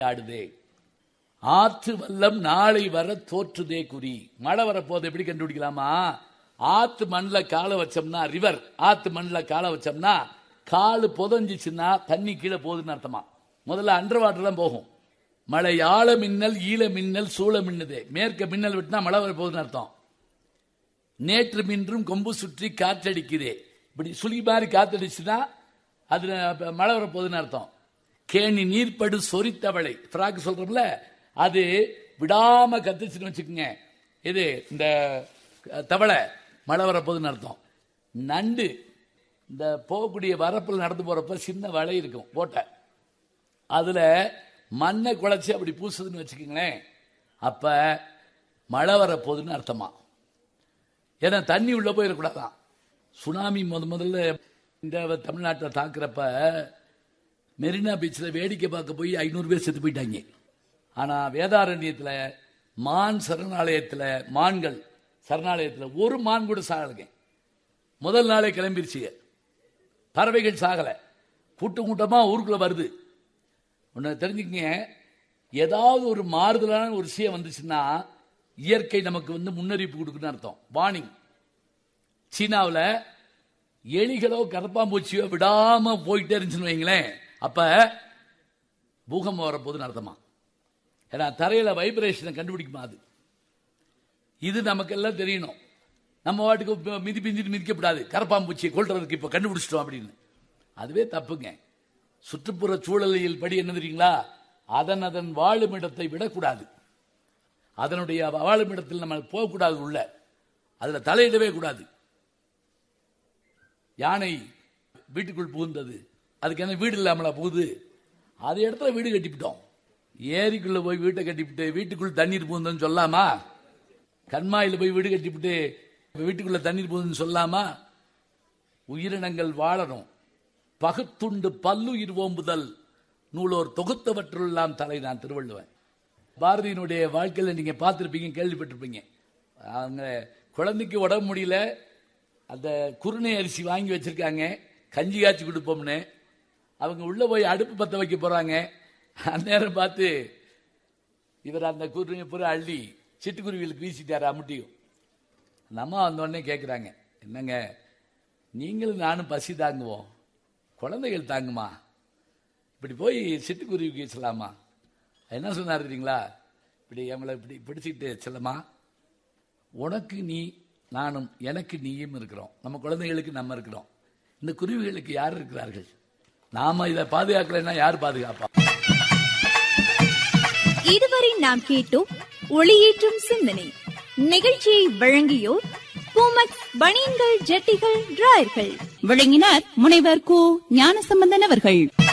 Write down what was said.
ஆடுதே ஆற்று வல்லம் நாளை வர தோற்றுதே குறி மழை வரப்போது எப்படி கண்டுபிடிக்கலாமா ஆத்து மண்ணில் காலை வச்சோம்னா ரிவர் ஆத்து மண்ணில் காலை வச்சோம்னா காலு புதஞ்சிச்சுன்னா தண்ணி கீழே போகுதுன்னு அர்த்தமா முதல்ல அண்டர் வாட்டர் தான் போகும் மழை ஆழ மின்னல் ஈழ மின்னல் சூழ மின்னுதே மேற்க மின்னல் விட்டுனா மழை வரப்போகுதுன்னு அர்த்தம் நேற்று மின்றும் கொம்பு சுற்றி காற்றடிக்குதே இப்படி சுழி மாதிரி காத்தடிச்சுன்னா அதுல அப்ப மழை வரப்போகுதுன்னு அர்த்தம் கேணி நீர்ப்படு சொரித்தவளை ஃப்ராக் சொல்றோம்ல அது விடாம கத்துச்சுன்னு வச்சுக்கோங்க இது இந்த அஹ், தவளை மழை வரப்போகுதுன்னு அர்த்தம் நண்டு இந்த போகக்கூடிய வரப்பில் நடந்து போறப்ப சின்ன வலை இருக்கும் போட்டை அதுல மண்ணை குழச்சி அப்படி பூசுதுன்னு வச்சுக்கோங்களேன் அப்ப மழை வரப்போகுதுன்னு அர்த்தமா ஏன்னா தண்ணி உள்ள போயிடக்கூடாதான் சுனாமி முத முதல்ல இந்த தமிழ்நாட்டில் தாக்குறப்ப மெரினா பீச்சில் வேடிக்கை பார்க்க போய் ஐநூறு பேர் செத்து போயிட்டாங்க ஆனால் வேதாரண்யத்தில் மான் சரணாலயத்தில் மான்கள் சரணாலயத்தில் ஒரு மான் கூட சாகலைங்க முதல் நாளே கிளம்பிருச்சுங்க பறவைகள் சாகலை கூட்டம் கூட்டமாக ஊருக்குள்ளே வருது ஒன்று தெரிஞ்சுக்கங்க ஏதாவது ஒரு மாறுதலான ஒரு விஷயம் வந்துச்சுன்னா இயற்கை நமக்கு வந்து முன்னறிவிப்பு கொடுக்குன்னு அர்த்தம் வார்னிங் சீனாவில் எலிகளோ கரப்பாம்பூச்சியோ விடாம போயிட்டே இருந்துச்சுன்னு வைங்களேன் அப்ப பூகம்பம் வரப்போகுதுன்னு அர்த்தமா ஏன்னா தரையில வைப்ரேஷனை கண்டுபிடிக்குமா அது இது நமக்கு எல்லாம் தெரியணும் நம்ம வாட்டுக்கு இப்ப மிதி பிஞ்சிட்டு மிதிக்கப்படாது கரப்பாம்பூச்சியை கொள்றதுக்கு இப்போ கண்டுபிடிச்சிட்டோம் அப்படின்னு அதுவே தப்புங்க சுற்றுப்புற சூழலியல் படி என்ன தெரியுங்களா அதன் அதன் வாழும் இடத்தை விடக்கூடாது அதனுடைய வாழும் இடத்தில் நம்ம போகக்கூடாது உள்ள அதுல தலையிடவே கூடாது யானை வீட்டுக்குள் புகுந்தது அதுக்கு என்ன வீடு இல்லாமலா புகுது அது இடத்துல வீடு கட்டிவிட்டோம் ஏரிக்குள்ள போய் வீட்டை கட்டிவிட்டு வீட்டுக்குள் தண்ணீர் புகுந்ததுன்னு சொல்லாமா கண்மாயில போய் வீடு கட்டிவிட்டு வீட்டுக்குள்ள தண்ணீர் புகுதுன்னு சொல்லாமா உயிரினங்கள் வாழணும் பகுத்துண்டு பல்லுயிர் ஓம்புதல் நூலோர் தொகுத்தவற்றுள்ளாம் தலை நான் திருவள்ளுவன் பாரதியினுடைய வாழ்க்கையில் நீங்க பார்த்துருப்பீங்க கேள்விப்பட்டிருப்பீங்க அவங்க குழந்தைக்கு உடம்பு முடியல அந்த குருணை அரிசி வாங்கி வச்சிருக்காங்க கஞ்சி காய்ச்சி கொடுப்போம்னு அவங்க உள்ள போய் அடுப்பு பத்த வைக்க போறாங்க அந்நேரம் பார்த்து இவர் அந்த குருணையை பூரா அள்ளி சிட்டுக்குருவிகளுக்கு வீசிட்டாரு அமுட்டியும் அந்த அம்மா வந்தோடனே கேட்குறாங்க என்னங்க நீங்களும் நானும் பசி தாங்குவோம் குழந்தைகள் தாங்குமா இப்படி போய் சிட்டுக்குருவிக்கு வீசலாமா என்ன சொன்னார் தெரியுங்களா இப்படி அவங்கள இப்படி பிடிச்சிக்கிட்டு செல்லமா உனக்கு நீ நானும் எனக்கு நீயும் இருக்கிறோம் நம்ம குழந்தைகளுக்கு நம்ம இருக்கிறோம் இந்த குருவிகளுக்கு யார் இருக்கிறார்கள் நாம இதை பாதுகாக்கலைன்னா யார் பாதுகாப்பா இதுவரை நாம் கேட்டோம் ஒளியேற்றும் சிந்தனை நிகழ்ச்சியை வழங்கியோர் பூமக் பனியன்கள் ஜட்டிகள் டிராயர்கள் வழங்கினார் முனைவர் கு ஞானசம்பந்தன் அவர்கள்